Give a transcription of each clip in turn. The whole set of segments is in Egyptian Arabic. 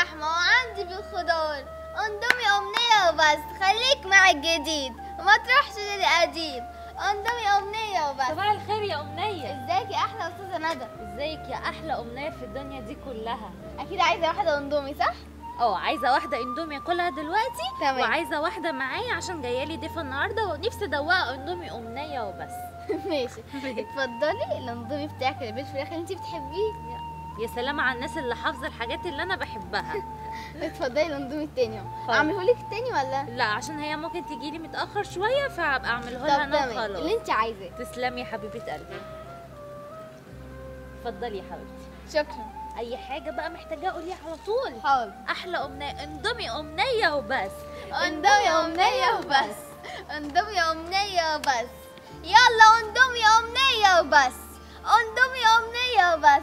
باللحمة وعندي بالخضار اندومي أمنية وبس خليك مع الجديد وما تروحش للقديم اندومي أمنية وبس صباح الخير يا أمنية ازيك يا أحلى أستاذة ندى ازيك يا أحلى أمنية في الدنيا دي كلها أكيد عايزة واحدة اندومي صح؟ اه عايزة واحدة اندومي اكلها دلوقتي تمام. وعايزة واحدة معايا عشان جايالي ضيفة النهاردة ونفسي ادوقها اندومي أمنية وبس ماشي اتفضلي الاندومي بتاعك اللي بالفراخ اللي انت بتحبيه يا سلام على الناس اللي حافظة الحاجات اللي أنا بحبها اتفضلي الاندومي التاني اهو طيب. اعملهولك التاني ولا؟ لا عشان هي ممكن تجيلي متأخر شوية فهبقى أعمله طب لها أنا تمام وخلاص اللي انت عايزاه تسلمي يا حبيبة قلبي اتفضلي يا حبيبتي شكرا أي حاجة بقى محتاجة قولي على طول حاضر أحلى أمنية اندومي أمنية وبس اندومي امنية وبس اندومي امنية وبس يلا اندومي امنية وبس اندومي امنية وبس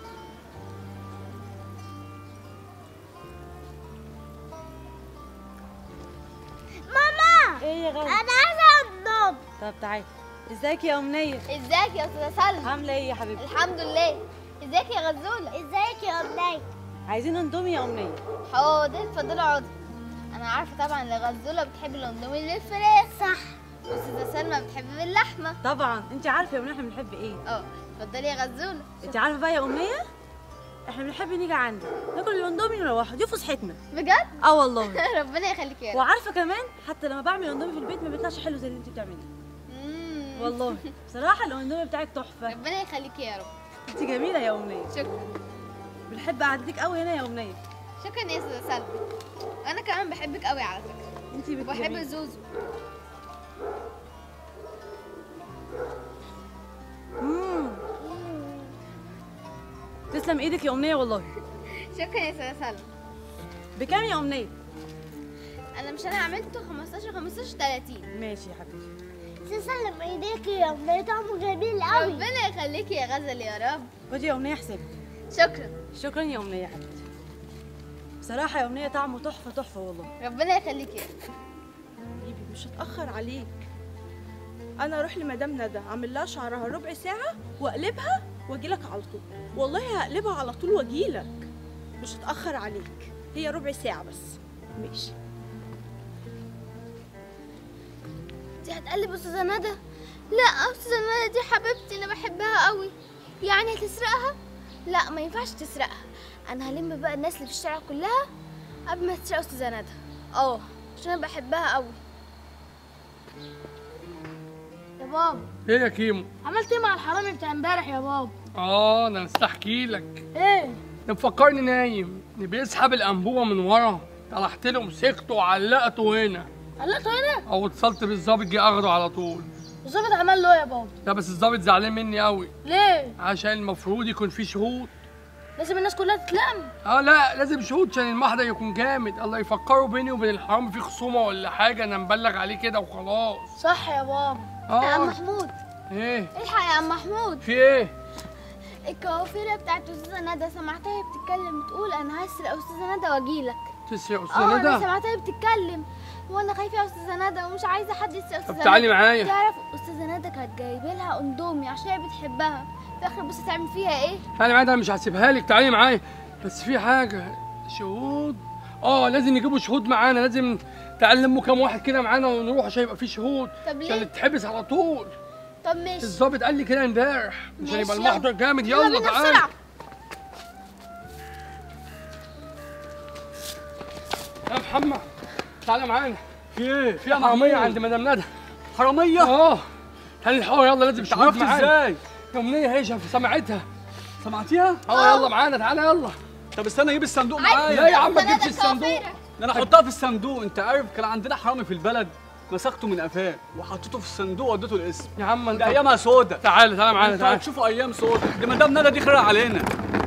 ماما ايه يا غالي انا عايزة اندومي طب تعالي ازيك يا امنيه ازيك يا استاذة سلمى عامله ايه يا حبيبتي الحمد لله ازيك يا غزولة ازيك يا امنية عايزين اندومي يا امنيه حاضر اتفضلوا اقعدوا انا عارفه طبعا ان غزوله بتحب الاندومي اللي بالفراخ صح واستاذه سلمى بتحب باللحمه طبعا انت عارفه يا امنيه احنا بنحب ايه اه اتفضلي يا غزوله انت عارفه بقى يا امنيه احنا بنحب نيجي عندك ناكل الاندومي ونروح دي فسحتنا بجد اه والله ربنا يخليك يا رب وعارفه كمان حتى لما بعمل اندومي في البيت ما بيطلعش حلو زي اللي انت بتعمليه مم. والله بصراحه الاندومي بتاعك تحفه ربنا يخليك يا رب انت جميله يا امنيه شكرا بنحب قعدتك قوي هنا يا امنيه شكرا يا استاذه سلمى انا كمان بحبك قوي على فكره انت بنت وبحب جميلة. زوزو مم. تسلم ايدك يا امنيه والله شكرا يا استاذه سلمى بكام يا امنيه انا مش انا عملته 15 15 30 ماشي يا حبيبتي تسلم ايديك يا امنيه طعمه جميل قوي ربنا يخليكي يا غزل يا رب خدي يا امنيه حسابك شكرا شكرا يا امنيه يا حبيبتي بصراحه يا امنيه طعمه تحفه تحفه والله ربنا يخليكي يا رب حبيبي مش هتأخر عليك أنا أروح لمدام ندى أعمل لها شعرها ربع ساعة وأقلبها وأجيلك على طول والله هقلبها على طول وأجيلك مش هتأخر عليك هي ربع ساعة بس ماشي انت هتقلب استاذه ندى لا استاذه ندى دي حبيبتي انا بحبها قوي يعني هتسرقها لا ما ينفعش تسرقها انا هلم بقى الناس اللي في الشارع كلها قبل ما تسرق استاذه ندى اه عشان انا بحبها قوي يا بابا ايه يا كيمو عملت ايه مع الحرامي بتاع امبارح يا بابا اه انا مستحكي لك ايه ده مفكرني نايم اللي بيسحب الانبوبه من ورا طلعت له مسكته وعلقته هنا قلقته هنا او اتصلت بالظابط جه اخده على طول الظابط عمل له ايه يا بابا لا بس الظابط زعلان مني قوي ليه عشان المفروض يكون في شهود لازم الناس كلها تتلم اه لا لازم شهود عشان المحضر يكون جامد الله يفكروا بيني وبين الحرامي في خصومه ولا حاجه انا مبلغ عليه كده وخلاص صح يا بابا يا عم اه محمود ايه الحق يا عم محمود في ايه الكوافيرة بتاعت أستاذة ندى سمعتها هي بتتكلم بتقول أنا هسرق أستاذة ندى وأجيلك تسرق اه استاذ أنا ندى سمعتها هي بتتكلم وأنا خايفة يا أستاذة ندى ومش عايزة حد يسرق أستاذة طب تعالي ندى. معايا تعرف أستاذة ندى كانت جايبة لها أندومي عشان هي بتحبها في الآخر بص تعمل فيها إيه تعالي معايا ده أنا مش هسيبها لك تعالي معايا بس في حاجه شهود اه لازم يجيبوا شهود معانا لازم تعلموا كام واحد كده معانا ونروح عشان يبقى في شهود طب عشان ليه؟ تتحبس على طول طب ماشي الظابط قال لي كده امبارح عشان ماشي، يبقى يلا. المحضر جامد يلا يلا بينا تعالى بسرعة يا محمد تعالى معانا في ايه؟ في حراميه عند مدام ندى حرامية؟ اه تعالي الحوار يلا لازم انت شهود عرفت معانا ازاي؟ يومنيه هي شاف سمعتها سمعتيها؟ اه يلا معانا تعالى يلا طب استنى اجيب الصندوق عايز معايا لا يا عم ما أستاذة تجيبش ندى الصندوق الكوافيرة. ده انا احطها في الصندوق انت عارف كان عندنا حرامي في البلد مسكته من قفاه وحطيته في الصندوق وديته القسم يا عم انت ده ايامها سودا تعالى تعالى معانا انت تعالى هتشوفوا ايام سودا دي مدام ندى دي خرق علينا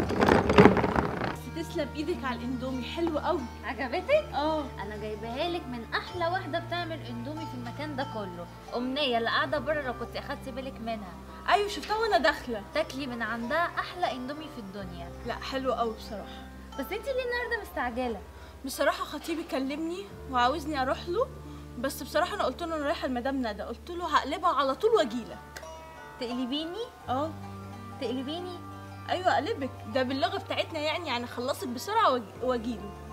بس تسلم ايدك على الاندومي حلو قوي عجبتك؟ اه انا جايباها لك من احلى واحده بتعمل اندومي في المكان ده كله امنيه اللي قاعده بره لو كنت اخدت بالك منها ايوه شفتها وانا داخله تاكلي من عندها احلى اندومي في الدنيا لا حلو قوي بصراحه بس انت ليه النهارده مستعجله بصراحه خطيبي كلمني وعاوزني اروح له بس بصراحه انا قلت له انا رايحه لمدام ندى قلت له هقلبها على طول واجيلك تقلبيني اه تقلبيني ايوه اقلبك ده باللغه بتاعتنا يعني يعني اخلصك بسرعه واجي- واجيله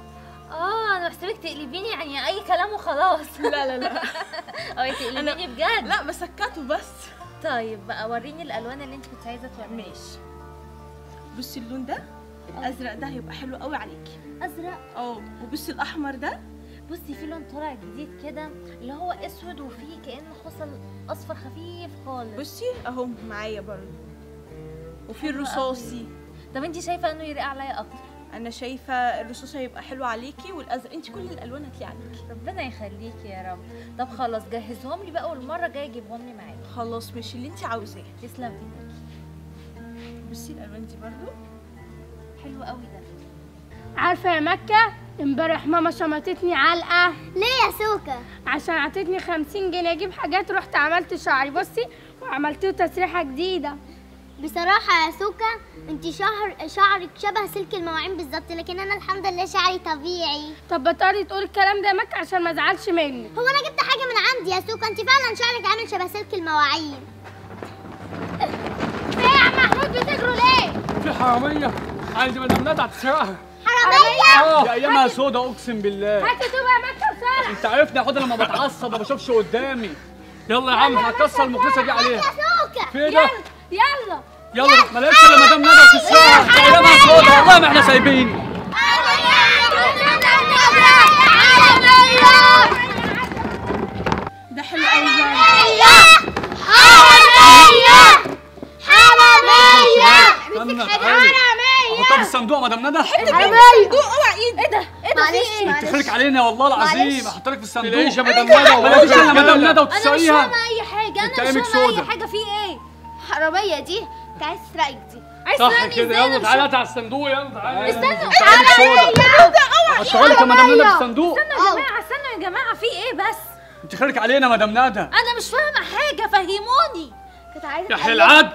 اه انا بحسبك تقلبيني يعني اي كلام وخلاص لا لا لا او تقلبيني بجد لا بسكته بس طيب بقى وريني الالوان اللي انت كنت عايزه تعمليها ماشي بصي اللون ده الازرق ده هيبقى حلو قوي عليكي ازرق اه وبصي الاحمر ده بصي في لون طالع جديد كده اللي هو اسود وفيه كانه خصل اصفر خفيف خالص بصي اهو معايا برضه وفي الرصاصي طب انت شايفه انه يليق عليا اكتر انا شايفه الرصاصي هيبقى حلو عليكي والازرق انت كل الالوان هتليق عليكي ربنا يخليكي يا رب طب خلاص جهزهم لي بقى والمره الجايه جيبهم لي معايا خلاص ماشي اللي انت عاوزاه تسلم ايدك بصي الالوان دي برضه حلو قوي ده عارفة يا مكة امبارح ماما شمطتني علقة ليه يا سوكا عشان عطتني خمسين جنيه اجيب حاجات رحت عملت شعري بصي وعملت له تسريحة جديدة بصراحة يا سوكا انت شعر شعرك شبه سلك المواعين بالظبط لكن انا الحمد لله شعري طبيعي طب بطلي تقول الكلام ده يا مكة عشان ما ازعلش منك هو انا جبت حاجة من عندي يا سوكا انت فعلا شعرك عامل شبه سلك المواعين ايه يا عم محمود بتجروا ليه؟ في حراميه عايز مدام ندى تسرقها حرامية اه دي ايامها سودا اقسم بالله هات طوبة يا مكة بسرعة انت عارفني اخدها لما بتعصب ما بشوفش قدامي يلا يا عم هكسر المخلصه دي عليها يا سوكا في ايه ده يلا يلا ما لقيتش الا مدام ندى وتسرقها دي ايامها سودا والله ما احنا سايبين ده حلو قوي استنى تعالي احطها في الصندوق يا مدام ندى صندوق اوعى ايدي ايه ده معلش انت خيرك علينا والله العظيم معلش. احط لك في الصندوق ليش يا مدام ندى ما لقيتش الا مدام ندى انا مش وتسرقيها فاهمه اي حاجه انت انا مش عينك فاهمه اي سودا. حاجه في ايه حرامية دي انت عايز تسرقك دي عايز صح تسألني كده ازاي يلا انا مش تعالى على الصندوق يلا تعالى استنوا انت عينك سودا احطها لك يا مدام ندى في الصندوق استنوا يا جماعه استنوا يا جماعه في ايه بس انت خيرك علينا يا مدام ندى انا مش فاهمه حاجه فهموني كنت عايزة يا حي العدل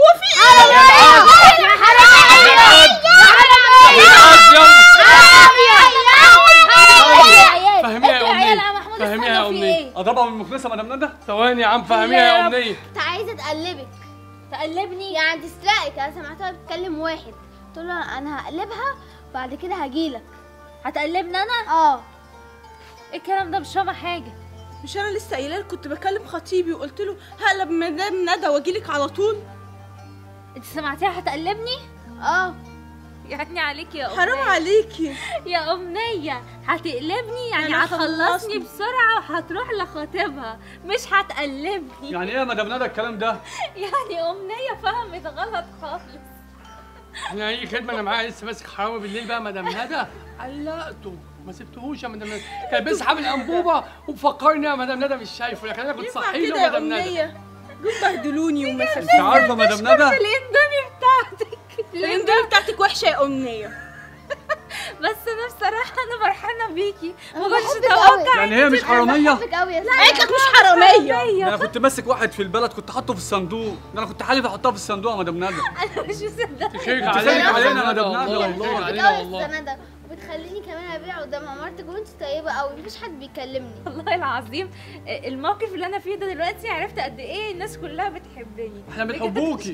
فهميها يا انتوا يا عيال امنيه يا محمود فهميها يا استنوا في امنيه ايه اضربها بالمخلصه يا مدام ندى ثواني يا عم فهميها يا امنيه كنت عايزة تقلبك تقلبني يعني تسرقك انا سمعتها بتكلم واحد قلت له انا هقلبها بعد كده هجيلك هتقلبني انا اه إيه الكلام ده مش فاهمه حاجه مش انا لسه قايله لك كنت بكلم خطيبي وقلت له هقلب مدام ندى واجيلك على طول انت سمعتيها هتقلبني اه يعني عليكي يا حرام أمنية. عليكي يا أمنية هتقلبني يعني يعني هتخلصني هتخلصني. بسرعة وهتروح لخطيبها مش هتقلبني يعني ايه يا مدام ندى الكلام ده يعني أمنية فهمت غلط خالص احنا اي خدمه انا معايا لسه ماسك حرامي بالليل بقى مدام ندى علقته ما سبتهوش يا مدام ندى كان بيسحب الانبوبه ومفكرني يا مدام ندى مش شايفه لكن انا كنت ينفع صحي كده له يا مدام ندى امنيه دول بهدلوني وما انت عارفه مدام ندى الاندومي بتاعتك الاندومي بتاعتك وحشه يا امنيه بس أنا بصراحة أنا فرحانة بيكي ما أنا كنتش بحبك أتوقع يعني هي مش حراميه بحبك قوي يا قالت لك مش حراميه ده انا كنت ماسك واحد في البلد كنت حاطه في الصندوق ده انا كنت حالف احطها في الصندوق يا مدام ندى أنا مش مصدقة تشيك انت علينا خايف علينا يا مدام ندى والله والله. تشيك بحبك علينا قوي والله السنة ده وبتخليني كمان ابيع قدام عمارتك وانت طيبة قوي مفيش حد بيكلمني والله العظيم الموقف اللي أنا فيه ده دلوقتي عرفت قد إيه الناس كلها بتحبني احنا بنحبوكي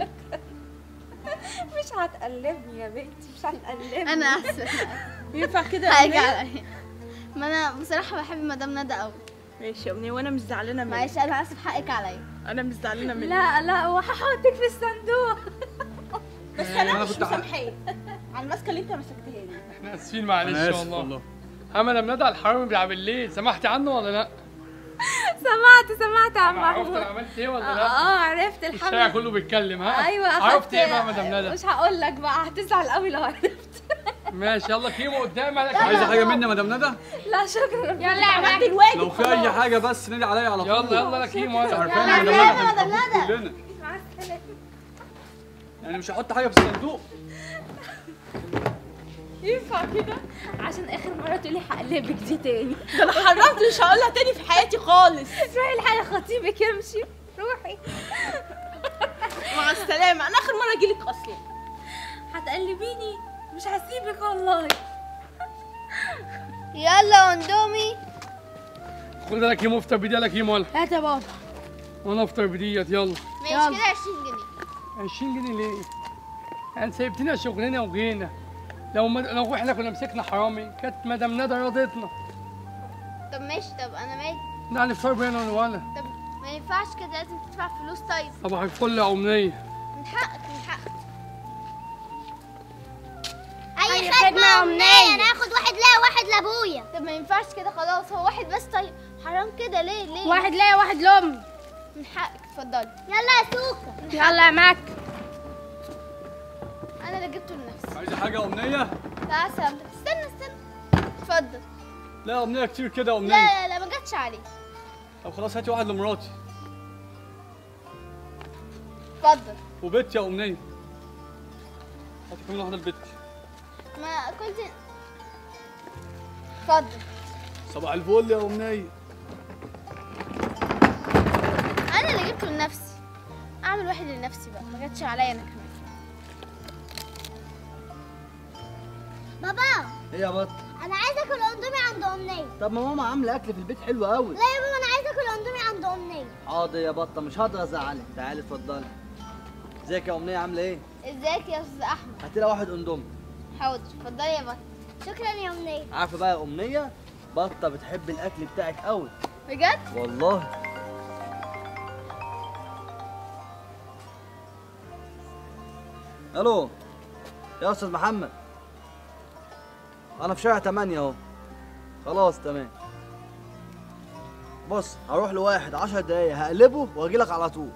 مش هتقلبني يا بنتي مش هتقلبني انا اسفة ينفع كده يا هاجي امنيه عليا ما انا بصراحة بحب مدام ندى قوي ماشي يا امنيه وانا مش زعلانه منك معلش انا اسف حقك عليا انا مش زعلانه منك لا لا وهحطك في الصندوق بس انا أنا مش كنت ح- مسامحاك على الماسكه اللي انت مسكتها لي احنا اسفين انا معلش اسف والله والله ها مدام ندى الحرامي بتاع بالليل سمحتي عنه ولا لا؟ سمعت سمعت يا عم عرفت محمود انا عملت ايه ولا اه لا؟ آه، عرفت الحمد الشارع كله بيتكلم ها؟ ايوه عرفت أخدت- ايه بقى مدام ندى؟ مش هقول لك بقى هتزعل قوي لو عرفت ماشي يلا كيمو قدامي على عايزه حاجه مني يا مدام ندى لا شكرا يلا يا عملت مكة الواجب لو في اي حاجه بس نادي عليا على طول يلا يلا يا كيمو انت يلا. عارفين يا مدام ندى احنا بنحبوك كلنا مع السلامه يعني مش هحط حاجه في الصندوق ينفع كده عشان اخر مره تقولي هقلبك دي تاني ده انا حرمت مش هقولها تاني في حياتي خالص روحي الحقي خطيبك يمشي روحي مع السلامه انا اخر مره اجيلك اصلا هتقلبيني مش هسيبك والله يلا اندومي خد ده كيمو افطر بدي يلا كيمو يلا هات يا بابا وانا افطر بديت يلا ماشي كده 20 جنيه 20 جنيه ليه؟ يعني سايبتنا شغلنا وجينا لو ما لو احنا كنا مسكنا حرامي كانت مدام ندى رضتنا طب ماشي طب انا مالي لا نفطر بينا وانا طب ما ينفعش كده لازم تدفع فلوس طيب صباح الفل يا امنيه من حقك من حقك أي خدمة يا أمنية. ناخد واحد لا واحد لابويا طب ما ينفعش كده خلاص هو واحد بس طيب حرام كده ليه ليه واحد ليا واحد لأمي من حقك اتفضلي يلا يا سوكا يلا يا مك انا اللي جبته لنفسي عايزه حاجه يا امنيه تعال سلامتك استنى استنى اتفضل لا يا امنيه كتير كده يا لا امنيه لا لا ما جاتش عليه طب خلاص هاتي واحد لمراتي اتفضل وبنتي يا امنيه هاتي كمان واحده لبنتي ما كنت اتفضل صباح الفل يا امنيه انا اللي جبته لنفسي اعمل واحد لنفسي بقى ما جاتش عليا انا كمان بابا ايه يا بط انا عايزه اكل اندومي عند امنيه طب ما ماما عامله اكل في البيت حلو قوي لا يا بابا انا عايزه اكل اندومي عند امنيه حاضر يا بطه مش هقدر ازعلك تعالي اتفضلي ازيك يا امنيه عامله ايه ازيك يا استاذ احمد هاتي لها واحد اندومي حاضر اتفضلي يا بطل شكرا يا امنيه عارفه بقى يا امنيه بطه بتحب الاكل بتاعك قوي بجد والله الو يا استاذ محمد انا في شارع 8 اهو خلاص تمام بص هروح لواحد 10 دقايق هقلبه واجي لك على طول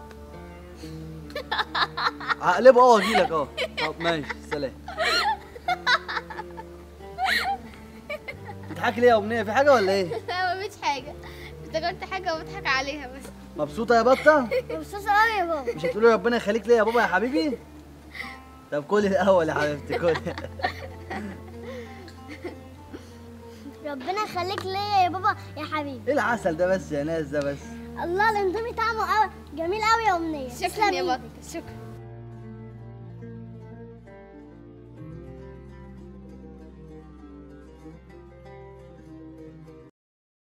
هقلبه اه واجي لك اه طب ماشي سلام بتضحكي ليه يا امنيه في حاجه ولا ايه لا مفيش حاجه افتكرت حاجه وبضحك عليها بس مبسوطه يا بطه مبسوطه قوي يا بابا مش هتقولي ربنا يخليك ليا يا بابا يا حبيبي طب كل الاول يا حبيبتي كل ربنا يخليك ليا يا بابا يا حبيبي ايه العسل ده بس يا ناس ده بس الله الاندومي طعمه قوي جميل قوي يا امنيه شكرا تسلم يا إيدك. بطل شكرا